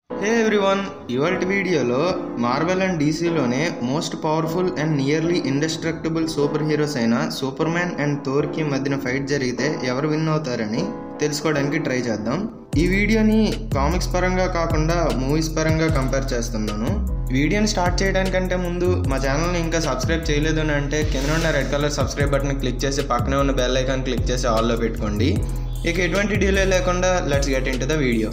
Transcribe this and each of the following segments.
హే everyone ఇవాళ వీడియోలో Marvel and డీసీలోనే most powerful and nearly indestructible superheroes అయిన సూపర్ మ్యాన్ అండ్ థోర్కి మధ్యన ఫైట్ జరిగితే ఎవరు విన్ అవుతారని తెలుసుకోవడానికి ట్రై చేద్దాం ఈ వీడియోని కామిక్స్ పరంగా కాకుండా మూవీస్ పరంగా కంపేర్ చేస్తున్నాను వీడియోని స్టార్ట్ చేయడానికంటే ముందు మా ఛానల్ని ఇంకా సబ్స్క్రైబ్ చేయలేదు అని అంటే కింద ఉన్న red colour subscribe button click చేసి పక్కనే ఉన్న బెల్ ఐకాన్ క్లిక్ చేసి ఆల్లో పెట్టుకోండి ఇక ఎటువంటి డిలే లేకుండా let's get into the video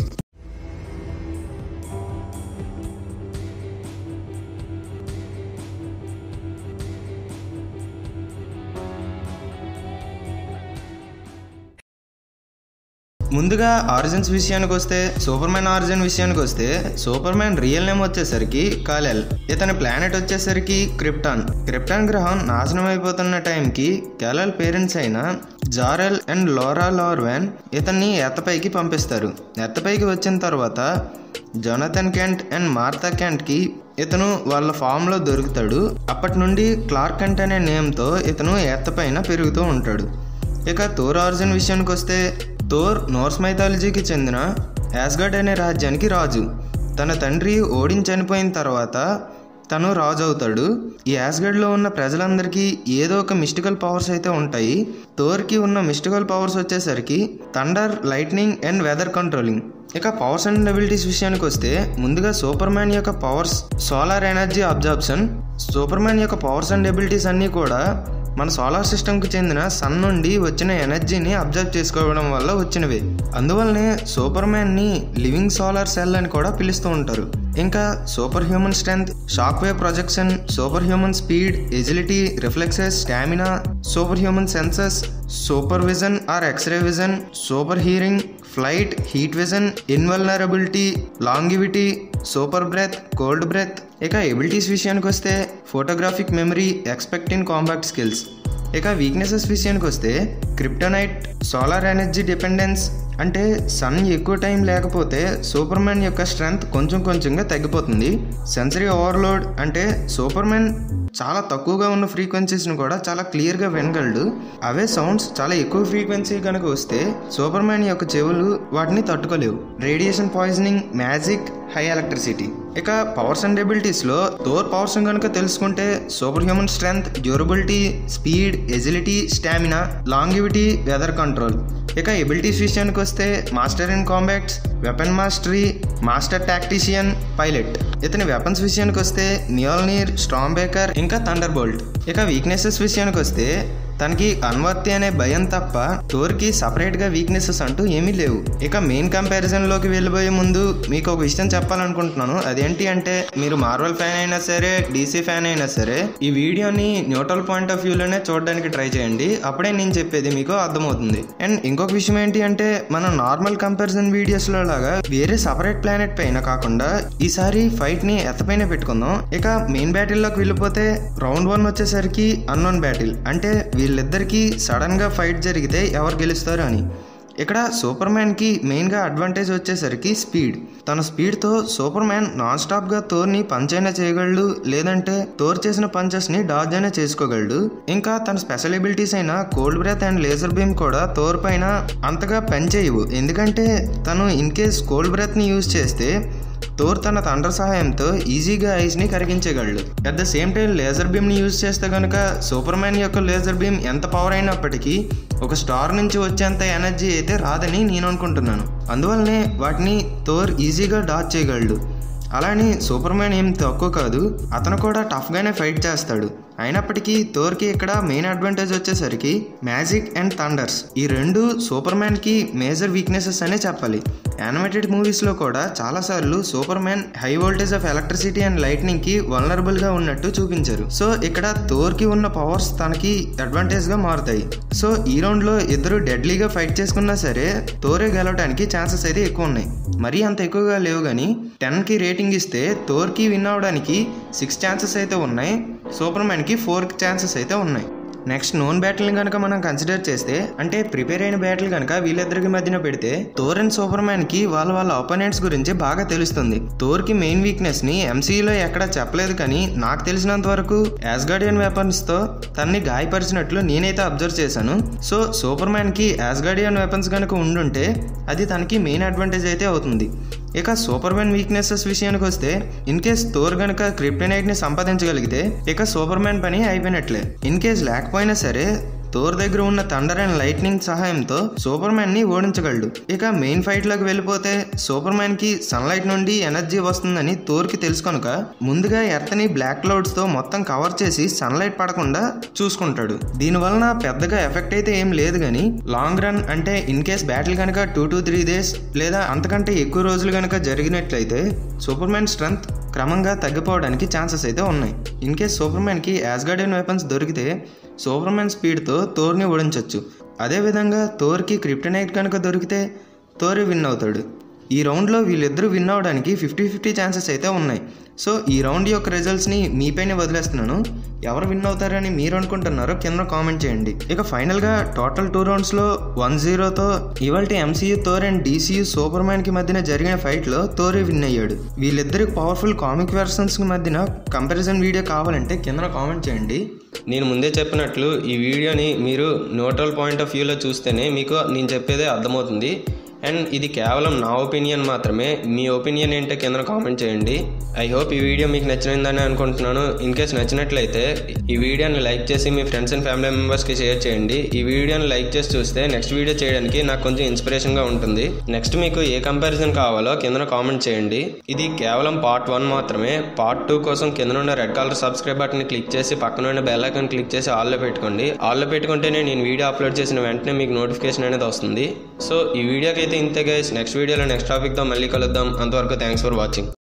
ముందుగా ఆరిజిన్స్ విషయానికి వస్తే సూపర్ మ్యాన్ ఆరిజిన్ విషయానికి వస్తే సూపర్ మ్యాన్ రియల్ నేమ్ వచ్చేసరికి కాలెల్ ఇతని ప్లానెట్ వచ్చేసరికి క్రిప్టాన్ క్రిప్టాన్ గ్రహం నాశనం అయిపోతున్న టైంకి కాలెల్ పేరెంట్స్ అయిన జారెల్ అండ్ లోరా లార్వెన్ ఇతన్ని ఎత్తపైకి పంపిస్తారు ఎత్తపైకి వచ్చిన తర్వాత జొనథన్ కెంట్ అండ్ మార్తా కెంట్కి ఇతను వాళ్ళ ఫామ్లో దొరుకుతాడు అప్పటి నుండి క్లార్క్ కెంట్ అనే నేమ్తో ఇతను ఎత్తపైన పెరుగుతూ ఉంటాడు ఇక థోర్ ఆరిజిన్ విషయానికి వస్తే థోర్ నోర్స్ మైథాలజీకి చెందిన యాస్గడ్ అనే రాజ్యానికి రాజు తన తండ్రి ఓడిన్ చనిపోయిన తర్వాత తను రాజు అవుతాడు ఈ యాస్గడ్లో ఉన్న ప్రజలందరికీ ఏదో ఒక మిస్టికల్ పవర్స్ అయితే ఉంటాయి థోర్కి ఉన్న మిస్టికల్ పవర్స్ వచ్చేసరికి thunder lightning and weather controlling ఇక పవర్స్ అండ్ ఎబిలిటీస్ విషయానికి వస్తే ముందుగా సూపర్ మ్యాన్ యొక్క powers solar energy absorption super man యొక్క పవర్స్ అండ్ ఎబిలిటీస్ అన్నీ కూడా మన సోలార్ సిస్టమ్కి చెందిన సన్ నుండి వచ్చిన ఎనర్జీని అబ్జర్వ్ చేసుకోవడం వల్ల వచ్చినవి అందువల్లనే సూపర్ మ్యాన్ని లివింగ్ సోలార్ సెల్ అని కూడా పిలుస్తూ ఉంటారు ఇంకా super human strength shock wave projection super human speed agility reflexes stamina super human senses super vision or x ray vision super hearing flight heat vision invulnerability longevity super breath cold breath ఇక abilities విషయానికి వస్తే photographic memory expert in combat skills ఇక weaknesses విషయానికి వస్తే kryptonite solar energy dependence అంటే sun ఎక్కువ time లేకపోతే super man యొక్క స్ట్రెంగ్త్ కొంచెం కొంచెంగా తగ్గిపోతుంది సెన్సరీ ఓవర్లోడ్ అంటే సూపర్ మ్యాన్ చాలా తక్కువగా ఉన్న ఫ్రీక్వెన్సీస్ని కూడా చాలా క్లియర్గా వినగలడు అవే సౌండ్స్ చాలా ఎక్కువ ఫ్రీక్వెన్సీ కనుక వస్తే సూపర్ మ్యాన్ యొక్క చెవులు వాటిని తట్టుకోలేవు radiation poisoning magic high electricity ఇక పవర్స్ అండ్ ఎబిలిటీస్లో థోర్ పవర్స్ కనుక తెలుసుకుంటే super human strength durability speed agility stamina longevity weather control ఇక ఎబిలిటీస్ విషయానికి వస్తే master in combats weapon mastery master tactician pilot ఇతని వెపన్స్ విషయానికి వస్తే మియోల్నీర్ స్ట్రాంగ్ బేకర్ ఇంకా థండర్ బోల్ట్ ఇక వీక్నెసెస్ విషయానికి వస్తే తనకి అన్వర్తి అనే భయం తప్ప థోర్కి సపరేట్గా వీక్నెసెస్ అంటూ ఏమీ లేవు ఇక మెయిన్ కంపారిజన్లోకి వెళ్ళిపోయే ముందు మీకు ఒక విషయం చెప్పాలనుకుంటున్నాను అదేంటి అంటే మీరు మార్వల్ ఫ్యాన్ అయినా సరే డీసీ ఫ్యాన్ అయినా సరే ఈ వీడియోని న్యూట్రల్ పాయింట్ ఆఫ్ వ్యూలోనే చూడడానికి ట్రై చేయండి అప్పుడే నేను చెప్పేది మీకు అర్థమవుతుంది అండ్ ఇంకొక విషయం ఏంటి అంటే మనం నార్మల్ కంపారిజన్ వీడియోస్లో లాగా వేరే సపరేట్ ప్లానెట్ పైన కాకుండా ఈసారి ఫైట్ని ఎత్తపైన పెట్టుకుందాం ఇక మెయిన్ బ్యాటిల్లోకి వెళ్ళిపోతే రౌండ్ వన్ వచ్చేసరికి అన్నోన్ బ్యాటిల్ అంటే వీళ్ళిద్దరికీ సడన్గా ఫైట్ జరిగితే ఎవరు గెలుస్తారు అని ఇక్కడ సూపర్ మ్యాన్కి మెయిన్గా అడ్వాంటేజ్ వచ్చేసరికి స్పీడ్ తన స్పీడ్తో సూపర్ మ్యాన్ నాన్ స్టాప్గా తోర్ని పంచ్ అయినా చేయగలడు లేదంటే తోర్ చేసిన పంచెస్ని డాజ్ అయినా చేసుకోగలడు ఇంకా తన స్పెషల్ ఎబిలిటీస్ అయిన cold breath and laser beam కూడా తోర్ పైన అంతగా పనిచేయవు ఎందుకంటే తను ఇన్ కేస్ కోల్డ్ బ్రెత్ని యూజ్ చేస్తే థోర్ తన తండ్రి సహాయంతో ఈజీగా ఐస్ని కరిగించగలడు at the same time laser బీమ్ని యూజ్ చేస్తే కనుక సూపర్ మ్యాన్ యొక్క లేజర్ బీమ్ ఎంత పవర్ అయినప్పటికీ ఒక స్టార్ నుంచి వచ్చేంత ఎనర్జీ అయితే రాదని నేను అనుకుంటున్నాను అందువల్లనే వాటిని థోర్ ఈజీగా డాచ్ చేయగలడు అలానే సూపర్ మ్యాన్ ఏం తక్కువ కాదు అతను కూడా టఫ్గానే ఫైట్ చేస్తాడు అయినప్పటికీ థోర్కి ఇక్కడ మెయిన్ అడ్వాంటేజ్ వచ్చేసరికి మ్యాజిక్ అండ్ థండర్స్ ఈ రెండు సూపర్ మ్యాన్కి మేజర్ వీక్నెసెస్ అనే చెప్పాలి యానిమేటెడ్ మూవీస్లో కూడా చాలాసార్లు super man high voltage of electricity and లైట్నింగ్కి వల్నరబుల్గా ఉన్నట్టు చూపించారు సో ఇక్కడ థోర్కి ఉన్న పవర్స్ తనకి అడ్వాంటేజ్గా మారుతాయి సో ఈ రౌండ్లో ఇద్దరు డెడ్లీగా ఫైట్ చేసుకున్నా సరే థోరే గెలవడానికి ఛాన్సెస్ అయితే ఎక్కువ ఉన్నాయి మరీ అంత ఎక్కువగా లేవు కానీ టెన్కి రేటింగ్ ఇస్తే థోర్కి విన్ అవడానికి సిక్స్ ఛాన్సెస్ అయితే ఉన్నాయి సూపర్ మ్యాన్కి ఫోర్ ఛాన్సెస్ అయితే ఉన్నాయి నెక్స్ట్ నోన్ బ్యాటిల్ కనుక మనం కన్సిడర్ చేస్తే అంటే ప్రిపేర్ అయిన బ్యాటిల్ కనుక వీళ్ళిద్దరికి మధ్యన పెడితే థోర్ అండ్ సూపర్ మ్యాన్ కి వాళ్ళ వాళ్ళ ఒపోనెంట్స్ గురించి బాగా తెలుస్తుంది థోర్ కి మెయిన్ వీక్నెస్ ని ఎంసీలో ఎక్కడా చెప్పలేదు కానీ నాకు తెలిసినంత వరకు యాస్గార్డియన్ వెపన్స్ తో తన్ని గాయపరిచినట్లు నేనైతే అబ్జర్వ్ చేశాను సో సూపర్ మ్యాన్ కి యాస్గార్డియన్ వెపన్స్ కనుక ఉండుంటే అది తనకి మెయిన్ అడ్వాంటేజ్ అయితే అవుతుంది ఇక సూపర్ మ్యాన్ వీక్నెసెస్ విషయానికి వస్తే ఇన్ కేస్ థోర్ గనక క్రిప్టనైట్ ని సంపాదించగలిగితే ఇక సూపర్ మ్యాన్ పని అయిపోయినట్లే ఇన్ కేస్ లేకపోయినా సరే థోర్ దగ్గర ఉన్న థండర్ అండ్ లైట్నింగ్ సహాయంతో సూపర్ మ్యాన్ ని ఓడించగలడు ఇక మెయిన్ ఫైట్ లోకి వెళ్ళిపోతే సూపర్ మ్యాన్ కి సన్లైట్ నుండి ఎనర్జీ వస్తుందని థోర్ కి తెలుసు కనుక ముందుగా ఎర్త్ ని బ్లాక్ క్లౌడ్స్ తో మొత్తం కవర్ చేసి సన్లైట్ పడకుండా చూసుకుంటాడు దీని వలన పెద్దగా ఎఫెక్ట్ అయితే ఏం లేదు కానీ లాంగ్ రన్ అంటే ఇన్ కేస్ బ్యాటిల్ కనుక టూ టు త్రీ డేస్ లేదా అంతకంటే ఎక్కువ రోజులు కనుక జరిగినట్లయితే సూపర్ మ్యాన్ స్ట్రెంత్ క్రమంగా తగ్గిపోవడానికి ఛాన్సెస్ అయితే ఉన్నాయి ఇన్ కేస్ సూపర్ మ్యాన్కి యాస్గార్డియన్ వెపన్స్ దొరికితే సూపర్ మ్యాన్ స్పీడ్తో థోర్ని ఓడించవచ్చు అదేవిధంగా థోర్కి క్రిప్టనైట్ కనుక దొరికితే థోర్ విన్ అవుతాడు ఈ రౌండ్లో వీళ్ళిద్దరూ విన్ అవడానికి ఫిఫ్టీ ఫిఫ్టీ ఛాన్సెస్ అయితే ఉన్నాయి సో ఈ రౌండ్ యొక్క రిజల్ట్స్ని మీపైనే వదిలేస్తున్నాను ఎవరు విన్ అవుతారని మీరు అనుకుంటున్నారో కింద కామెంట్ చేయండి ఇక ఫైనల్గా టోటల్ టూ రౌండ్స్లో వన్ జీరోతో ఇవాళ MCU Thor and DCU super మ్యాన్కి మధ్యన జరిగిన ఫైట్లో థోరే విన్ అయ్యాడు వీళ్ళిద్దరికి పవర్ఫుల్ కామిక్ వెర్షన్స్కి మధ్యన కంపారిజన్ వీడియో కావాలంటే కింద కామెంట్ చేయండి నేను ముందే చెప్పినట్లు ఈ వీడియోని మీరు న్యూట్రల్ పాయింట్ ఆఫ్ వ్యూలో చూస్తేనే మీకు నేను చెప్పేదే అర్థమవుతుంది అండ్ ఇది కేవలం నా ఒపీనియన్ మాత్రమే మీ ఒపీనియన్ ఏంటో కింద కామెంట్ చేయండి ఐ హోప్ ఈ వీడియో మీకు నచ్చినదని అనుకుంటున్నాను ఇన్ కేస్ నచ్చినట్లయితే ఈ వీడియోని లైక్ చేసి మీ ఫ్రెండ్స్ అండ్ ఫ్యామిలీ మెంబర్స్కి షేర్ చేయండి ఈ వీడియోని లైక్ చేసి చూస్తే నెక్స్ట్ వీడియో చేయడానికి నాకు కొంచెం ఇన్స్పిరేషన్గా ఉంటుంది నెక్స్ట్ మీకు ఏ కంపారిజన్ కావాలో కింద కామెంట్ చేయండి ఇది కేవలం పార్ట్ వన్ మాత్రమే పార్ట్ టూ కోసం కింద ఉన్న red colour subscribe button click చేసి పక్కన ఉన్న బెల్ ఐకాన్ క్లిక్ చేసి ఆల్లో పెట్టుకోండి ఆల్లో పెట్టుకుంటేనే నేను వీడియో అప్లోడ్ చేసిన వెంటనే మీకు నోటిఫికేషన్ అనేది వస్తుంది సో ఈ వీడియోకి అయితే ఇంతే గైస్ నెక్స్ట్ వీడియోలో నెక్స్ట్ టాపిక్తో మళ్ళీ కలుద్దాం అంతవరకు థ్యాంక్స్ ఫర్ వాచింగ్